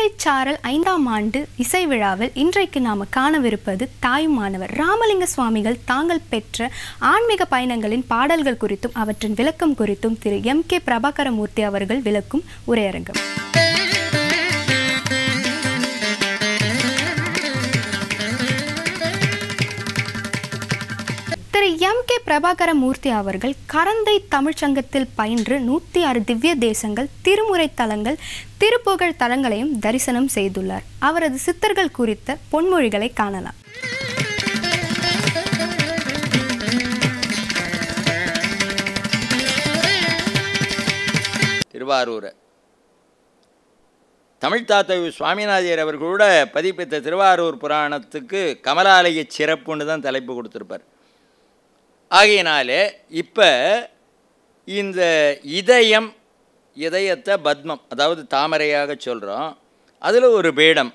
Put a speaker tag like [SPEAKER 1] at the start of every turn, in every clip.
[SPEAKER 1] சாரல் ஐந்தாம் ஆண்டு இசை விழாவில் இன்றைக்கு நாம காணவிருப்பது தாயுமானவர் ராமலிங்க சுவாமிகள் தாங்கள் பெற்ற ஆன்மீக பயணங்களின் பாடல்கள் குறித்தும் அவற்றின் விளக்கம் குறித்தும் திரு எம் கே பிரபாகரமூர்த்தி அவர்கள் விளக்கும் உரையரங்கம் திரு எம் கே பிரபாகரமூர்த்தி அவர்கள் கரந்தை தமிழ்ச்சங்கத்தில் பயின்று நூற்றி ஆறு திவ்ய தேசங்கள் திருமுறை தலங்கள் திருப்புகழ் தலங்களையும் தரிசனம் செய்துள்ளார் அவரது சித்தர்கள் குறித்த பொன்மொழிகளை காணலாம்
[SPEAKER 2] திருவாரூரை தமிழ் தாத்தா சுவாமிநாதையர் அவர்களோட பதிப்பித்த திருவாரூர் புராணத்துக்கு கமலாலய சிறப்புன்னு தான் தலைப்பு கொடுத்துருப்பார் ஆகையினாலே இப்போ இந்த இதயம் இதயத்தை பத்மம் அதாவது தாமரையாக சொல்கிறோம் அதில் ஒரு பீடம்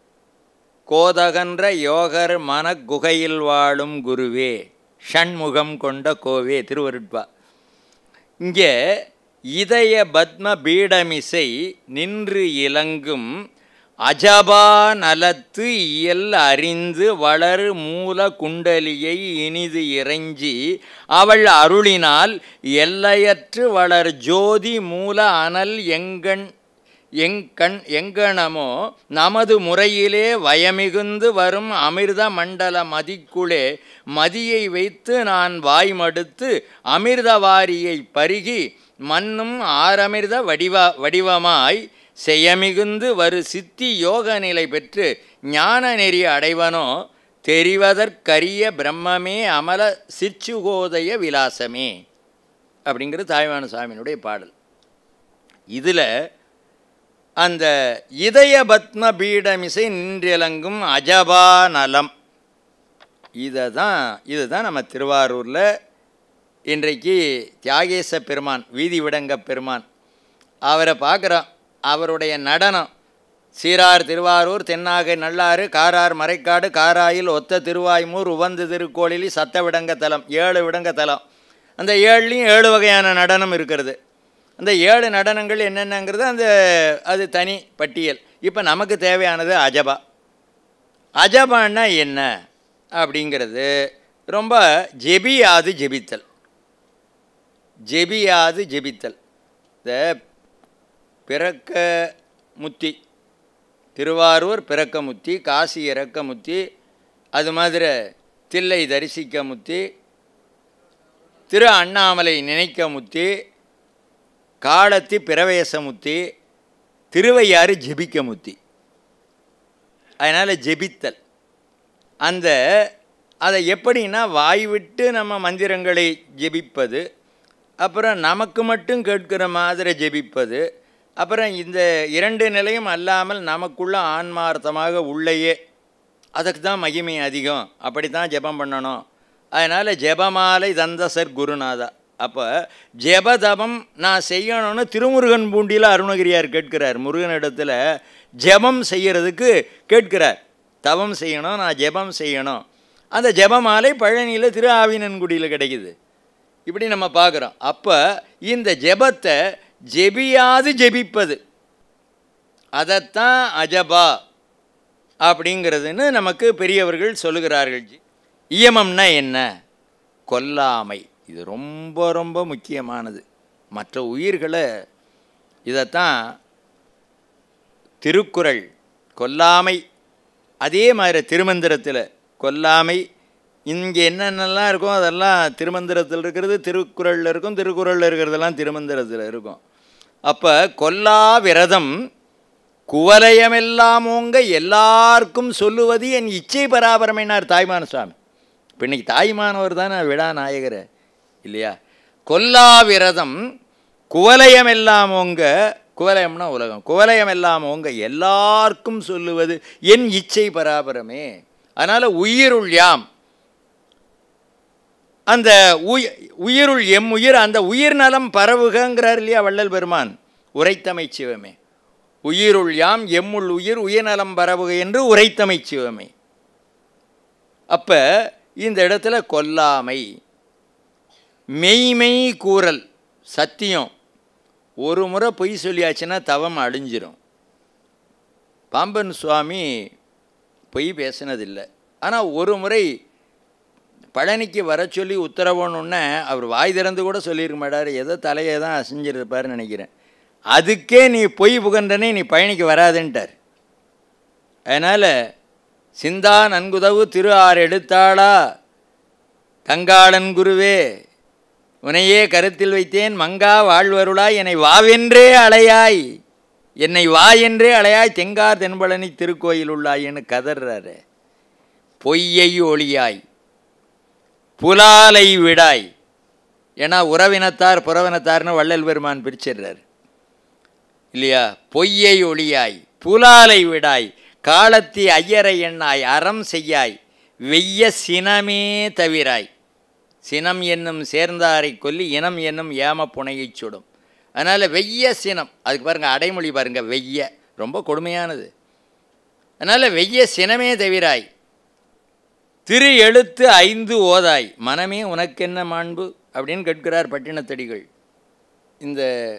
[SPEAKER 2] கோதகன்ற யோகர் மன குகையில் வாழும் குருவே ஷண்முகம் கொண்ட கோவே திருவருட்பா இங்கே இதய பத்ம பீடமிசை நின்று இலங்கும் அஜபா நலத்து இயல் அறிந்து வளர் மூல குண்டலியை இனிது இறைஞ்சி அவள் அருளினால் எல்லையற்று வளர் ஜோதி மூல அனல் எங்கண் எங்கண் எங்கனமோ நமது முறையிலே வயமிகுந்து வரும் அமிர்த மண்டல மதிக்குளே மதியை வைத்து நான் வாய்மடுத்து அமிர்தவாரியை பருகி மண்ணும் ஆரமிர்த வடிவ வடிவமாய் செய்யமிகுந்து வரு சித்தி யோக நிலை பெற்று ஞான நெறி அடைவனோ தெரிவதற்கரிய பிரம்மமே அமல சிற்சுகோதய விலாசமே அப்படிங்கிறது தாய்வான சாமியினுடைய பாடல் இதில் அந்த இதய பத்ம பீடமிசை நின்றிலங்கும் அஜபா நலம் இதை தான் இதுதான் நம்ம திருவாரூரில் இன்றைக்கு தியாகேச பெருமான் வீதி விடங்க பெருமான் அவரை பார்க்குறோம் அவருடைய நடனம் சீரார் திருவாரூர் தென்னாகை நல்லாறு காரார் மறைக்காடு காராயில் ஒத்த திருவாய்மூர் உவந்து திருக்கோளிலி சத்த விடங்க தலம் ஏழு விடங்க தலம் அந்த ஏழுலேயும் ஏழு வகையான நடனம் இருக்கிறது அந்த ஏழு நடனங்கள் என்னென்னங்கிறது அந்த அது தனி பட்டியல் இப்போ நமக்கு தேவையானது அஜபா அஜபான்னா என்ன அப்படிங்கிறது ரொம்ப ஜெபியாது ஜெபித்தல் ஜெபியாது ஜெபித்தல் இந்த பிறக்க முத்தி திருவாரூர் பிறக்க முத்தி காசி இறக்க முத்தி அது மாதிரி தில்லை தரிசிக்க முத்தி திரு அண்ணாமலை நினைக்க முத்தி காலத்தி பிரவேச முத்தி திருவையாறு ஜெபிக்க முத்தி அதனால் ஜெபித்தல் அந்த அதை எப்படின்னா வாய் விட்டு நம்ம மந்திரங்களை ஜெபிப்பது அப்புறம் நமக்கு மட்டும் கேட்கிற மாதிரி ஜெபிப்பது அப்புறம் இந்த இரண்டு நிலையும் அல்லாமல் நமக்குள்ள ஆன்மார்த்தமாக உள்ளேயே அதுக்கு தான் மகிமை அதிகம் அப்படி தான் ஜெபம் பண்ணணும் அதனால் ஜெபமாலை தந்தசர் குருநாதா அப்போ ஜெபதபம் நான் செய்யணும்னு திருமுருகன் பூண்டியில் அருணகிரியார் கேட்கிறார் முருகனிடத்தில் ஜெபம் செய்கிறதுக்கு கேட்கிறார் தவம் செய்யணும் நான் ஜெபம் செய்யணும் அந்த ஜெபமாலை பழனியில் திரு ஆவினன்குடியில் கிடைக்குது இப்படி நம்ம பார்க்குறோம் அப்போ இந்த ஜெபத்தை ஜெபியாது ஜெபிப்பது அதைத்தான் அஜபா அப்படிங்கிறதுன்னு நமக்கு பெரியவர்கள் சொல்லுகிறார்கள் இயமம்னா என்ன கொல்லாமை இது ரொம்ப ரொம்ப முக்கியமானது மற்ற உயிர்களை இதைத்தான் திருக்குறள் கொல்லாமை அதே மாதிரி திருமந்திரத்தில் கொல்லாமை இங்கே என்னென்னலாம் இருக்கோ அதெல்லாம் திருமந்திரத்தில் இருக்கிறது திருக்குறளில் இருக்கும் திருக்குறளில் இருக்கிறதெல்லாம் திருமந்திரத்தில் இருக்கும் அப்போ கொல்லா விரதம் குவலயமெல்லாம் ஓங்க எல்லாருக்கும் சொல்லுவது என் இச்சை பராபரமைனார் தாய்மான சுவாமி இப்போ இன்னைக்கு தாய்மானவர் தானே விழா நாயகர் இல்லையா கொல்லா விரதம் குவலயம் எல்லாம் ஓங்க குவலயம்னா உலகம் குவலயம் எல்லாம் ஓங்க எல்லாருக்கும் சொல்லுவது என் இச்சை பராபரமே அதனால் உயிருள் யாம் அந்த உய் உயிருள் எம் உயிர் அந்த உயிர் நலம் பரவுகங்கிறார் இல்லையா வள்ளல் பெருமான் உரைத்தமை சிவமே உயிருள் யாம் எம்முள் உயிர் உயிர்நலம் பரவுக என்று உரைத்தமை சிவமே அப்போ இந்த இடத்துல கொல்லாமை மெய்மெய் கூறல் சத்தியம் ஒரு முறை பொய் சொல்லியாச்சுன்னா தவம் அழிஞ்சிரும் பாம்பன் சுவாமி பொய் பேசினதில்லை ஆனால் ஒரு முறை பழனிக்கு வர சொல்லி உத்தரவுன்னு அவர் வாய் திறந்து கூட சொல்லியிருக்க மாட்டார் ஏதோ தலையை தான் அசைஞ்சிருப்பார்னு நினைக்கிறேன் அதுக்கே நீ பொய் புகன்றனே நீ பழனிக்கு வராதுன்ட்டார் அதனால் சிந்தா நன்குதவு திரு ஆறு எடுத்தாளா கங்காளன் குருவே உனையே கருத்தில் வைத்தேன் மங்கா வாழ்வருளாய் என்னை வாவென்றே அலையாய் என்னை வா என்றே அலையாய் தெங்கார் தென்பழனி திருக்கோயில் உள்ளாயின்னு கதறாரு பொய்யை ஒளியாய் புலாலை விடாய் ஏன்னா உறவினத்தார் புறவினத்தார்னு வள்ளல் பெருமான் பிரிச்சிடுறார் இல்லையா பொய்யை ஒளியாய் புலாலை விடாய் காலத்தி ஐயரை எண்ணாய் அறம் செய்யாய் வெய்ய சினமே தவிராய் சினம் என்னும் சேர்ந்தாரை கொல்லி இனம் என்னும் ஏம புனையைச் சுடும் அதனால் வெய்ய சினம் அதுக்கு பாருங்கள் அடைமொழி பாருங்கள் வெய்ய ரொம்ப கொடுமையானது அதனால் வெய்ய சினமே தவிராய் திரு எழுத்து ஐந்து ஓதாய் மனமே உனக்கென்ன மாண்பு அப்படின்னு கேட்கிறார் பட்டினத்தடிகள் இந்த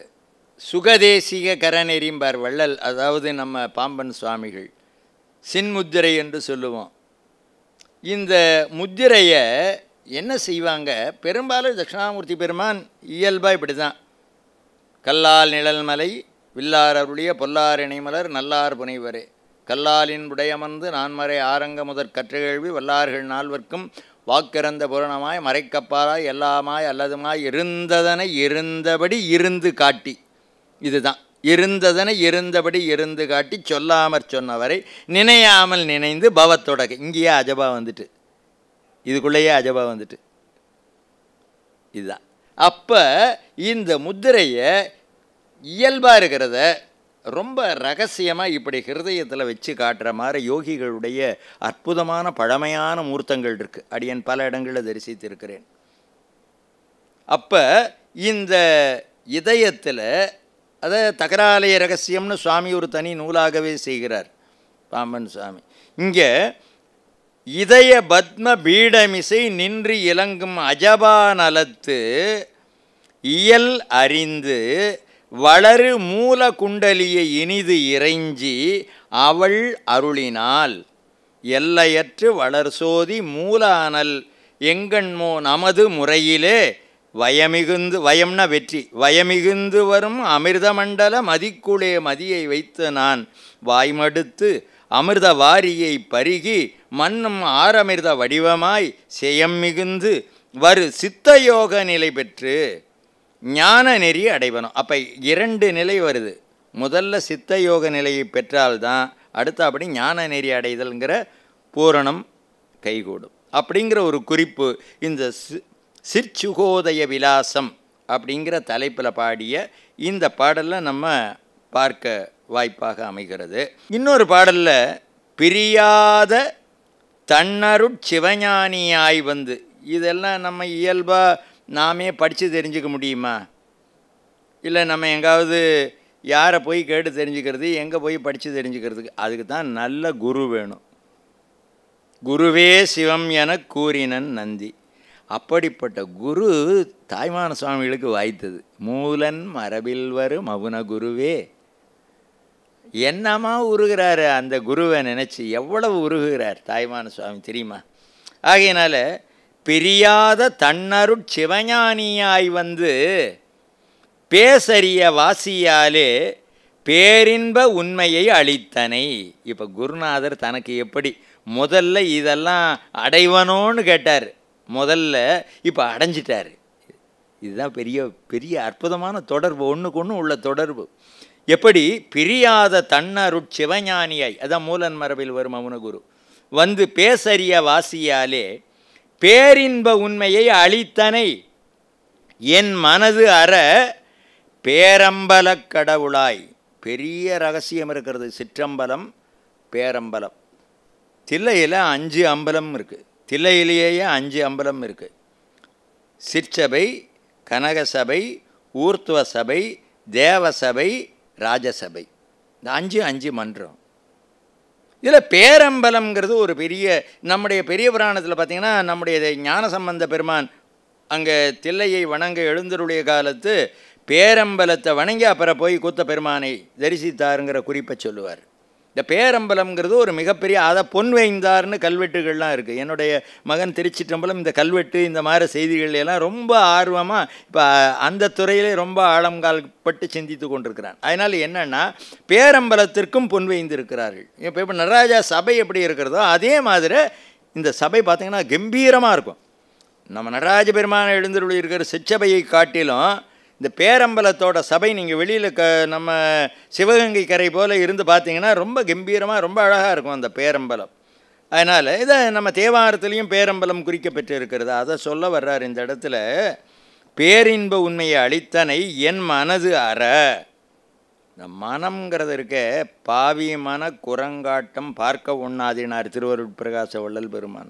[SPEAKER 2] சுகதேசிக கரநெறிம்பார் வள்ளல் அதாவது நம்ம பாம்பன் சுவாமிகள் சின்முத்திரை என்று சொல்லுவோம் இந்த முத்திரையை என்ன செய்வாங்க பெரும்பாலும் தட்சிணாமூர்த்தி பெருமான் இயல்பாக இப்படி தான் கல்லால் நிழல் மலை வில்லார் அருளிய பொல்லார் இணைமலர் நல்லார் புனைவரே கல்லாலின் உடையமர்ந்து நான்மறை ஆரங்க முதற் கற்றுகேள்வி வல்லார்கள் நால்வர்க்கும் வாக்கிறந்த பூரணமாய் மறைக்கப்பாராய் எல்லாமாய் அல்லதுமாய் இருந்ததனை இருந்தபடி இருந்து காட்டி இதுதான் இருந்ததனை இருந்தபடி இருந்து காட்டி சொல்லாமற் சொன்னவரை நினையாமல் நினைந்து பவத்தொடக இங்கேயே அஜபா வந்துட்டு இதுக்குள்ளேயே அஜபா வந்துட்டு இதுதான் அப்போ இந்த முத்திரையை இயல்பாக இருக்கிறத ரொம்ப ரகசியமாக இப்படி ஹிருதயத்தில் வச்சு காட்டுற மாதிரி யோகிகளுடைய அற்புதமான பழமையான மூர்த்தங்கள் இருக்குது அடியன் பல இடங்களில் தரிசித்திருக்கிறேன் அப்போ இந்த இதயத்தில் அதை தகராலய ரகசியம்னு சுவாமி ஒரு தனி நூலாகவே செய்கிறார் பாம்பன் சுவாமி இங்கே இதய பத்ம பீடமிசை நின்று இலங்கும் அஜபா நலத்து இயல் அறிந்து வளரு மூல குண்டலியை இனிது இறைஞ்சி அவள் அருளினாள் எல்லையற்று வளர் சோதி மூல அனல் எங்கண்மோ நமது முறையிலே வயமிகுந்து வயம்ன வெற்றி வயமிகுந்து வரும் அமிர்தமண்டல மதிக்குளே மதியை வைத்து நான் வாய்மடுத்து அமிர்த வாரியை பருகி மண்ணும் ஆரமிர்த வடிவமாய் செயம் மிகுந்து வரு சித்தயோக நிலை பெற்று ஞான நெறி அடைவனும் அப்போ இரண்டு நிலை வருது முதல்ல சித்த யோக நிலையை பெற்றால்தான் அடுத்தபடி ஞான நெறி அடைதல்ங்கிற பூரணம் கைகூடும் அப்படிங்கிற ஒரு குறிப்பு இந்த சி சிற்சுகோதய விலாசம் அப்படிங்கிற தலைப்பில் பாடிய இந்த பாடலில் நம்ம பார்க்க வாய்ப்பாக அமைகிறது இன்னொரு பாடலில் பிரியாத தன்னருட் சிவஞானியாய் வந்து இதெல்லாம் நம்ம இயல்பாக நாமே படித்து தெரிஞ்சுக்க முடியுமா இல்லை நம்ம எங்காவது யாரை போய் கேட்டு தெரிஞ்சுக்கிறது எங்கே போய் படித்து தெரிஞ்சுக்கிறதுக்கு அதுக்கு தான் நல்ல குரு வேணும் குருவே சிவம் என கூறினன் நந்தி அப்படிப்பட்ட குரு தாய்மான சுவாமிகளுக்கு வாய்த்தது மூலன் மரபில் வரும் மவுன குருவே என்னமா உருகிறாரு அந்த குருவை நினச்சி எவ்வளவு உருகுகிறார் தாய்மான சுவாமி தெரியுமா ஆகையினால பிரியாத தன்னருட் சிவஞானியாய் வந்து பேசறிய வாசியாலே பேரின்ப உண்மையை அளித்தனை இப்போ குருநாதர் தனக்கு எப்படி முதல்ல இதெல்லாம் அடைவனோன்னு கேட்டார் முதல்ல இப்போ அடைஞ்சிட்டார் இதுதான் பெரிய பெரிய அற்புதமான தொடர்பு ஒன்றுக்கு ஒன்று உள்ள தொடர்பு எப்படி பிரியாத தன்னருட் சிவஞானியாய் அதான் மூலன் மரபில் வரும் அவுனகுரு வந்து பேசறிய வாசியாலே பேரின்ப உண்மையை அளித்தனை என் மனது அற பேரம்பலக் கடவுளாய் பெரிய ரகசியம் இருக்கிறது சிற்றம்பலம் பேரம்பலம் தில்லையில் அஞ்சு அம்பலம் இருக்குது தில்லையிலேயே அஞ்சு அம்பலம் இருக்குது சிற்சபை கனகசபை ஊர்த்துவ சபை தேவசபை ராஜசபை இந்த அஞ்சு அஞ்சு மன்றம் இதில் பேரம்பலம்ங்கிறது ஒரு பெரிய நம்முடைய பெரிய புராணத்தில் பார்த்திங்கன்னா நம்முடைய ஞானசம்பந்த பெருமான் அங்கே தில்லையை வணங்க எழுந்தருடைய காலத்து பேரம்பலத்தை வணங்கி அப்புறம் போய் கூத்த பெருமானை தரிசித்தாருங்கிற குறிப்பை சொல்லுவார் இந்த பேரம்பலம்ங்கிறது ஒரு மிகப்பெரிய அதை பொன் வைந்தார்னு கல்வெட்டுகள்லாம் இருக்குது என்னுடைய மகன் திருச்சிற்றம்பலம் இந்த கல்வெட்டு இந்த மாதிரி செய்திகள் எல்லாம் ரொம்ப ஆர்வமாக இப்போ அந்த துறையிலே ரொம்ப ஆழங்கால் பட்டு சிந்தித்து கொண்டிருக்கிறான் அதனால் என்னென்னா பேரம்பலத்திற்கும் பொன் வைந்திருக்கிறார்கள் இப்போ இப்போ நடராஜா சபை எப்படி இருக்கிறதோ அதே மாதிரி இந்த சபை பார்த்திங்கன்னா கம்பீரமாக இருக்கும் நம்ம நடராஜ பெருமான எழுந்தருளி இருக்கிற சிற்றபையை காட்டிலும் இந்த பேரம்பலத்தோட சபை நீங்கள் வெளியில் க நம்ம சிவகங்கை கரை போல் இருந்து பார்த்தீங்கன்னா ரொம்ப கம்பீரமாக ரொம்ப அழகாக இருக்கும் அந்த பேரம்பலம் அதனால் இதை நம்ம தேவாரத்துலேயும் பேரம்பலம் குறிக்கப்பட்டு இருக்கிறது அதை சொல்ல வர்றார் இந்த இடத்துல பேரின்ப உண்மையை அளித்தனை என் மனது அற இந்த மனம்ங்கிறது இருக்க பாவி மன குரங்காட்டம் பார்க்க உண்ணாதினார் திருவருட் பிரகாச வள்ளல் பெருமான்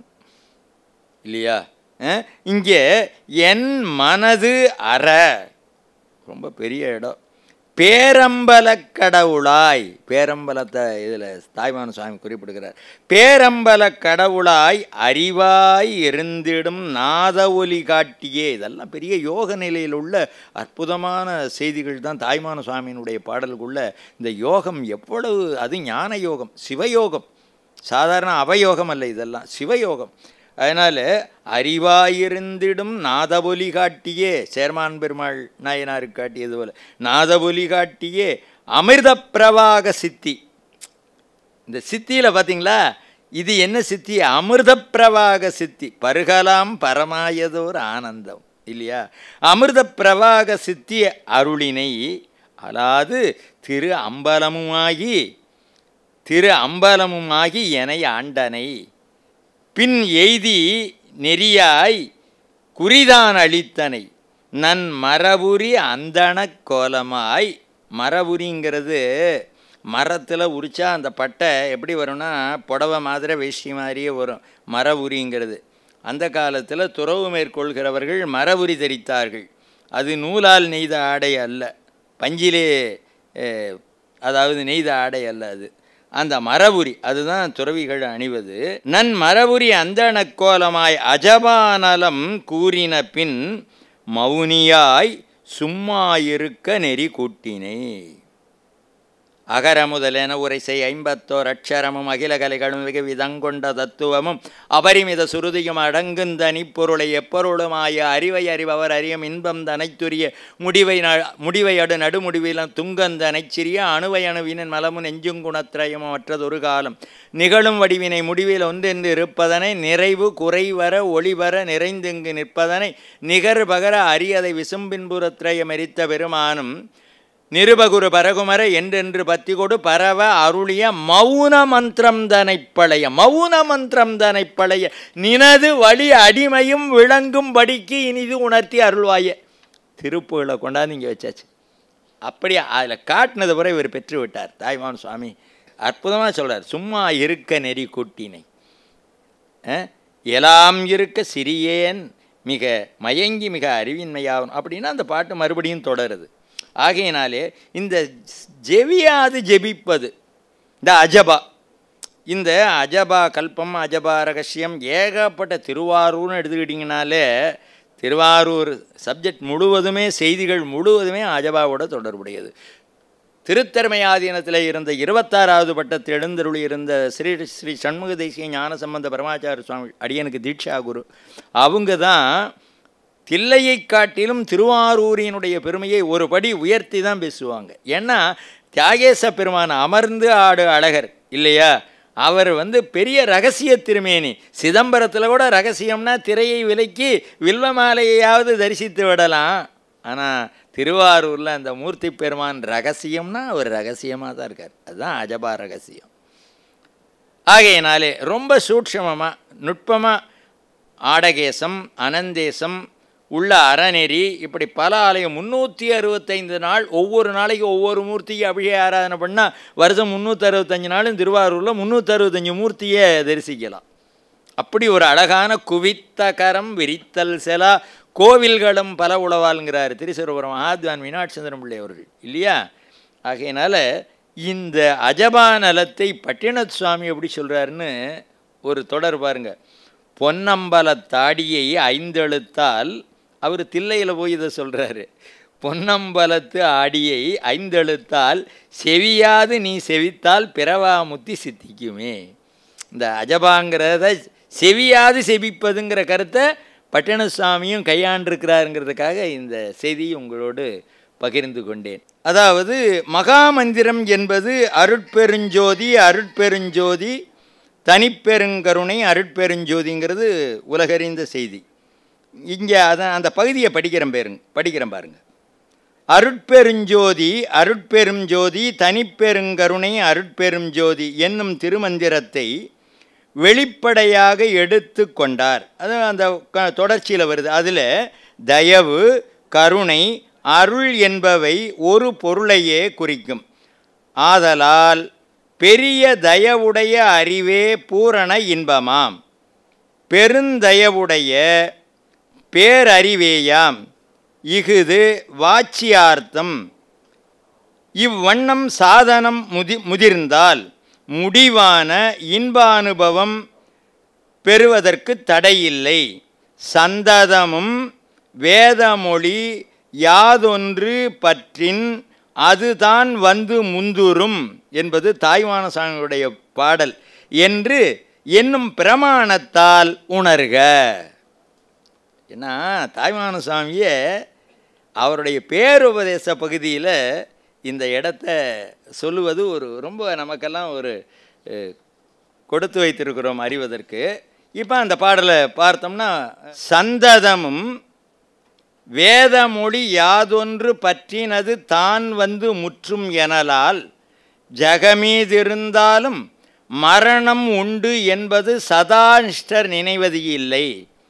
[SPEAKER 2] இல்லையா அஹ், இங்கே என் மனது அற ரொம்ப பெரிய இடம் பேரம்பல கடவுளாய் பேரம்பலத்தை இதில் தாய்மான சுவாமி குறிப்பிடுகிறார் பேரம்பல கடவுளாய் அறிவாய் இருந்திடும் நாத ஒலி காட்டியே இதெல்லாம் பெரிய யோக நிலையில் உள்ள அற்புதமான செய்திகள் தான் தாய்மான சுவாமியினுடைய பாடலுக்குள்ள இந்த யோகம் எவ்வளவு அது ஞான யோகம் சிவயோகம் சாதாரண அவயோகம் அல்ல இதெல்லாம் சிவயோகம் அதனால் அறிவாயிருந்திடும் நாதபொலி காட்டியே சேர்மான் பெருமாள் நாயனாருக்கு காட்டியது போல நாதபொலி காட்டியே அமிர்த பிரவாக சித்தி இந்த சித்தியில் பார்த்தீங்களா இது என்ன சித்தி அமிர்த பிரவாக சித்தி பருகலாம் பரமாயதோர் ஆனந்தம் இல்லையா அமிர்த பிரவாக சித்தி அருளினை அலாது திரு அம்பலமுமாகி திரு அம்பலமுமாகி எனை ஆண்டனை பின் எய்தி நெறியாய் குறிதான் அளித்தனை நன் மரபுரி அந்தணக் கோலமாய் மரபுரிங்கிறது மரத்தில் உரிச்சா அந்த பட்டை எப்படி வரும்னா புடவை மாதிரி வேஷ்டி மாதிரியே வரும் மரபுரிங்கிறது அந்த காலத்தில் துறவு மேற்கொள்கிறவர்கள் மரபுரி தரித்தார்கள் அது நூலால் நெய்த ஆடை அல்ல பஞ்சிலே அஹ், அதாவது நெய்த ஆடை அல்ல அது அந்த மரபுரி அதுதான் துறவிகள் அணிவது நன் மரபுரி அந்த கோலமாய் அஜபானலம் கூறின பின் மௌனியாய் சும்மா இருக்க நெறி கூட்டினே அகர முதலென உரைசை ஐம்பத்தோர் அட்சரமும் அகில கலைகளும் மிக விதங்கொண்ட தத்துவமும் அபரிமித சுருதியும் அடங்குந்தனி பொருளை எப்பொருளுமாய அறிவை அறிபவர் அறியும் இன்பம் தனைத்துரிய முடிவை ந முடிவை அடு நடுமுடிவிலும் துங்கந்தனை சிறிய அணுவை அணுவினின் மலமும் நெஞ்சுங்குணத்திரயமும் மற்றதொரு காலம் நிகழும் வடிவினை முடிவில் ஒன்றென்று இருப்பதனை நிறைவு குறைவர ஒளிவர நிறைந்திங்கு நிற்பதனை நிகர் பகர அரியதை விசும்பின்புறத்திரயம் எரித்த பெருமானும் நிருபகுரு பரகுமர என்றென்று பத்தி கொடு பரவ அருளிய மௌன மந்திரம் தனை பழைய மௌன மந்திரம் தனை பழைய நினது வழி அடிமையும் விளங்கும்படிக்கு இனிது உணர்த்தி அருள்வாய திருப்புகளை கொண்டாந்து இங்கே வச்சாச்சு அப்படியே அதில் காட்டினது பிறகு இவர் பெற்று விட்டார் தாய்மான் சுவாமி அற்புதமாக சொல்றார் சும்மா இருக்க நெறி கூட்டினை அஹ், எலாம் இருக்க சிறியேன் மிக மயங்கி மிக அறிவின்மையாகும் அப்படின்னா அந்த பாட்டு மறுபடியும் தொடருது ஆகையினாலே இந்த ஜெவியாது ஜெபிப்பது இந்த அஜபா இந்த அஜபா கல்பம் அஜபா ரகசியம் ஏகப்பட்ட திருவாரூர்னு எடுத்துக்கிட்டிங்கனாலே திருவாரூர் சப்ஜெக்ட் முழுவதுமே செய்திகள் முழுவதுமே அஜபாவோட தொடர்புடையது திருத்தர்மயாதீனத்தில் இருந்த இருபத்தாறாவது பட்டத்தில் எழுந்தருளி இருந்த ஸ்ரீ ஸ்ரீ சண்முக தேசிய ஞான சம்பந்த பரமாச்சார சுவாமி அடியனுக்கு தீட்சா குரு அவங்க தான் தில்லையை காட்டிலும் திருவாரூரினுடைய பெருமையை ஒரு படி உயர்த்தி தான் பேசுவாங்க ஏன்னா தியாகேச பெருமான் அமர்ந்து ஆடு அழகர் இல்லையா அவர் வந்து பெரிய ரகசிய திருமேனி சிதம்பரத்தில் கூட ரகசியம்னா திரையை விலக்கி வில்வ மாலையையாவது தரிசித்து விடலாம் ஆனால் திருவாரூரில் அந்த மூர்த்தி பெருமான் ரகசியம்னா ஒரு ரகசியமாக தான் இருக்கார் அதுதான் அஜபா ரகசியம் ஆகையினாலே ரொம்ப சூட்சமமாக நுட்பமாக ஆடகேசம் அனந்தேசம் உள்ள அறநெறி இப்படி பல ஆலயம் முந்நூற்றி அறுபத்தைந்து நாள் ஒவ்வொரு நாளைக்கு ஒவ்வொரு மூர்த்தியை அபிஷேக ஆராதனை பண்ணால் வருஷம் முந்நூற்றி அறுபத்தஞ்சு நாளும் திருவாரூரில் முந்நூற்றி அறுபத்தஞ்சு மூர்த்தியை தரிசிக்கலாம் அப்படி ஒரு அழகான குவித்த கரம் விரித்தல் செலா கோவில்களும் பல உளவாளுங்கிறார் திருச்சிறுபுரம் ஆத்வான் மீனாட்சி சந்திரன் பிள்ளை அவர்கள் இல்லையா ஆகையினால இந்த அஜபா நலத்தை பட்டினத் சுவாமி எப்படி சொல்கிறாருன்னு ஒரு தொடர் பாருங்க பொன்னம்பல தாடியை ஐந்தெழுத்தால் அவர் தில்லையில் போய் இதை சொல்கிறாரு பொன்னம்பலத்து ஆடியை ஐந்தெழுத்தால் செவியாது நீ செவித்தால் பிறவாமுத்தி சித்திக்குமே இந்த அஜபாங்கிறத செவியாது செவிப்பதுங்கிற கருத்தை பட்டணசுவாமியும் கையாண்டிருக்கிறாருங்கிறதுக்காக இந்த செய்தியை உங்களோடு பகிர்ந்து கொண்டேன் அதாவது மகாமந்திரம் என்பது அருட்பெருஞ்சோதி அருட்பெருஞ்சோதி தனிப்பெருங்கருணை அருட்பெருஞ்சோதிங்கிறது உலகறிந்த செய்தி இங்கே அதான் அந்த பகுதியை படிக்கிறேன் பேருங்க படிக்கிறேன் பாருங்க அருட்பெருஞ்சோதி அருட்பெரும் ஜோதி தனிப்பெருங்கருணை அருட்பெரும் ஜோதி என்னும் திருமந்திரத்தை வெளிப்படையாக எடுத்து கொண்டார் அது அந்த க- தொடர்ச்சியில் வருது அதில் தயவு கருணை அருள் என்பவை ஒரு பொருளையே குறிக்கும் ஆதலால் பெரிய தயவுடைய அறிவே பூரண இன்பமாம் பெருந்தயவுடைய பேரறிவேயாம் இஃது வாச்சியார்த்தம் இவ்வண்ணம் சாதனம் முதி முதிர்ந்தால் முடிவான இன்பானுபவம் பெறுவதற்கு தடையில்லை சந்ததமும் வேதமொழி யாதொன்று பற்றின் அதுதான் வந்து முந்துரும் என்பது தாய்வான சாமியுடைய பாடல் என்று என்னும் பிரமாணத்தால் உணர்க ஏன்னா தாய்மான சாமியை அவருடைய பேருபதேச பகுதியில் இந்த இடத்த சொல்லுவது ஒரு ரொம்ப நமக்கெல்லாம் ஒரு அஹ், கொடுத்து வைத்திருக்கிறோம் அறிவதற்கு இப்போ அந்த பாடலை பார்த்தோம்னா சந்ததமும் வேதமொழி யாதொன்று பற்றினது தான் வந்து முற்றும் எனலால் ஜகமீதிருந்தாலும் மரணம் உண்டு என்பது சதானிஷ்டர் நினைவது இல்லை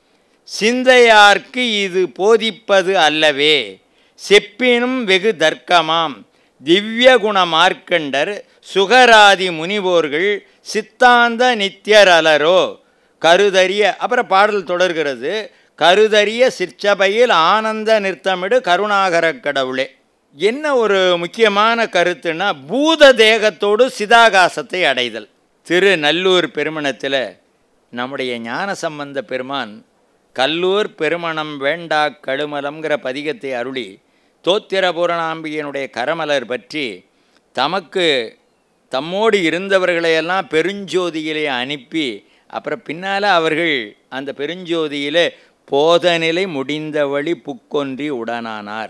[SPEAKER 2] சிந்தையார்க்கு இது போதிப்பது அல்லவே செப்பினும் வெகு தர்க்கமாம் திவ்ய குண மார்க்கண்டர் சுகராதி முனிவோர்கள் சித்தாந்த நித்தியரலரோ கருதறிய அப்புறம் பாடல் தொடர்கிறது கருதறிய சிற்சபையில் ஆனந்த நிறுத்தமிடு கருணாகரக் கடவுளே என்ன ஒரு முக்கியமான கருத்துன்னா பூத தேகத்தோடு சிதாகாசத்தை அடைதல் திரு நல்லூர் பெருமணத்தில் நம்முடைய ஞான சம்பந்த பெருமான் கல்லூர் பெருமணம் வேண்டா கழுமலம்ங்கிற பதிகத்தை அருளி தோத்திர பூரணாம்பிகையினுடைய கரமலர் பற்றி தமக்கு தம்மோடு இருந்தவர்களையெல்லாம் பெருஞ்சோதியிலே அனுப்பி அப்புறம் பின்னால் அவர்கள் அந்த பெருஞ்சோதியிலே போதநிலை முடிந்த வழி புக்கொன்றி உடனானார்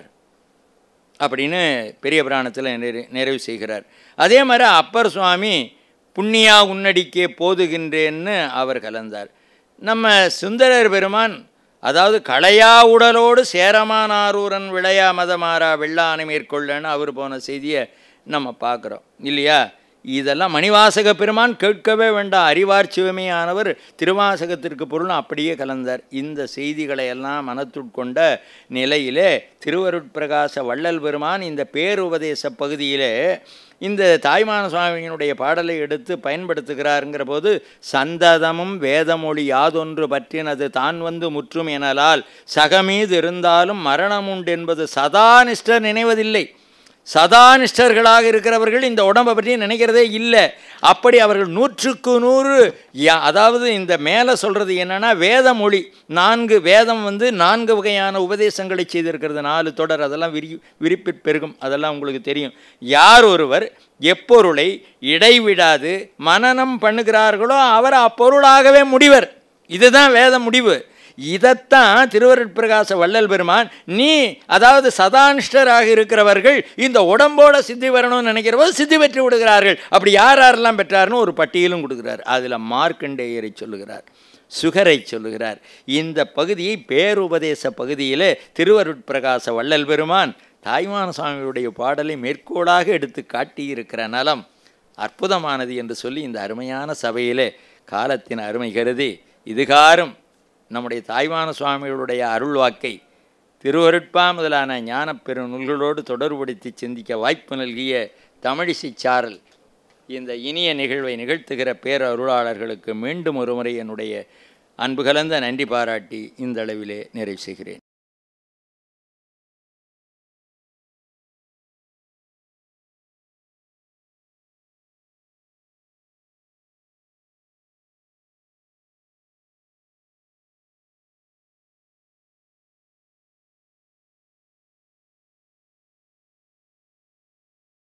[SPEAKER 2] அப்படின்னு பெரிய புராணத்தில் நிறைவு நிறைவு செய்கிறார் அதே மாதிரி அப்பர் சுவாமி புண்ணியா உன்னடிக்கே போதுகின்றேன்னு அவர் கலந்தார் நம்ம சுந்தரர் பெருமான் அதாவது களையா உடலோடு சேரமானாரூரன் விளையா மதமாறா வெள்ளானை மேற்கொள்ளன்னு அவர் போன செய்தியை நம்ம பார்க்குறோம் இல்லையா இதெல்லாம் மணிவாசக பெருமான் கேட்கவே வேண்டாம் அறிவார் சிவமே ஆனவர் திருவாசகத்திற்கு பொருள் அப்படியே கலந்தார் இந்த செய்திகளை எல்லாம் மனத்துட்கொண்ட நிலையிலே திருவருட்பிரகாச வள்ளல் பெருமான் இந்த பேருபதேச பகுதியிலே இந்த தாய்மான சுவாமியினுடைய பாடலை எடுத்து பயன்படுத்துகிறாருங்கிற போது சந்ததமும் வேதமொழி யாதொன்று பற்றினது தான் வந்து முற்றும் எனலால் சகமீது இருந்தாலும் மரணம் உண்டு என்பது சதானிஷ்டர் நினைவதில்லை சதானிஷ்டர்களாக இருக்கிறவர்கள் இந்த உடம்பை பற்றி நினைக்கிறதே இல்லை அப்படி அவர்கள் நூற்றுக்கு நூறு யா- அதாவது இந்த மேலே சொல்கிறது என்னன்னா வேத மொழி நான்கு வேதம் வந்து நான்கு வகையான உபதேசங்களை செய்திருக்கிறது நாலு தொடர் அதெல்லாம் விரி விரிப்பி பெருகும் அதெல்லாம் உங்களுக்கு தெரியும் யார் ஒருவர் எப்பொருளை இடைவிடாது மனனம் பண்ணுகிறார்களோ அவர் அப்பொருளாகவே முடிவர் இதுதான் வேத முடிவு இதைத்தான் திருவருட்பிரகாச வள்ளல் பெருமான் நீ அதாவது சதானிஷ்டராக இருக்கிறவர்கள் இந்த உடம்போட சித்தி வரணும்னு நினைக்கிற போது சித்தி பெற்று விடுகிறார்கள் அப்படி யார் யாரெல்லாம் பெற்றார்னு ஒரு பட்டியலும் கொடுக்குறார் அதில் மார்க்கண்டேயரை சொல்லுகிறார் சுகரை சொல்லுகிறார் இந்த பகுதியை பேருபதேச பகுதியில் திருவருட்பிரகாச வள்ளல் பெருமான் தாய்மான சுவாமியுடைய பாடலை மேற்கோளாக எடுத்து காட்டியிருக்கிற நலம் அற்புதமானது என்று சொல்லி இந்த அருமையான சபையிலே காலத்தின் அருமை கருதி இதுகாரும் நம்முடைய தாய்மான சுவாமிகளுடைய அருள் வாக்கை திருவருட்பா முதலான ஞானப் பெரு நூல்களோடு தொடர்புபடுத்தி சிந்திக்க வாய்ப்பு நல்கிய தமிழிசை சாரல் இந்த இனிய நிகழ்வை நிகழ்த்துகிற பேரருளாளர்களுக்கு மீண்டும் ஒருமுறை என்னுடைய அன்பு கலந்த நன்றி பாராட்டி இந்த அளவிலே நிறைவு செய்கிறேன்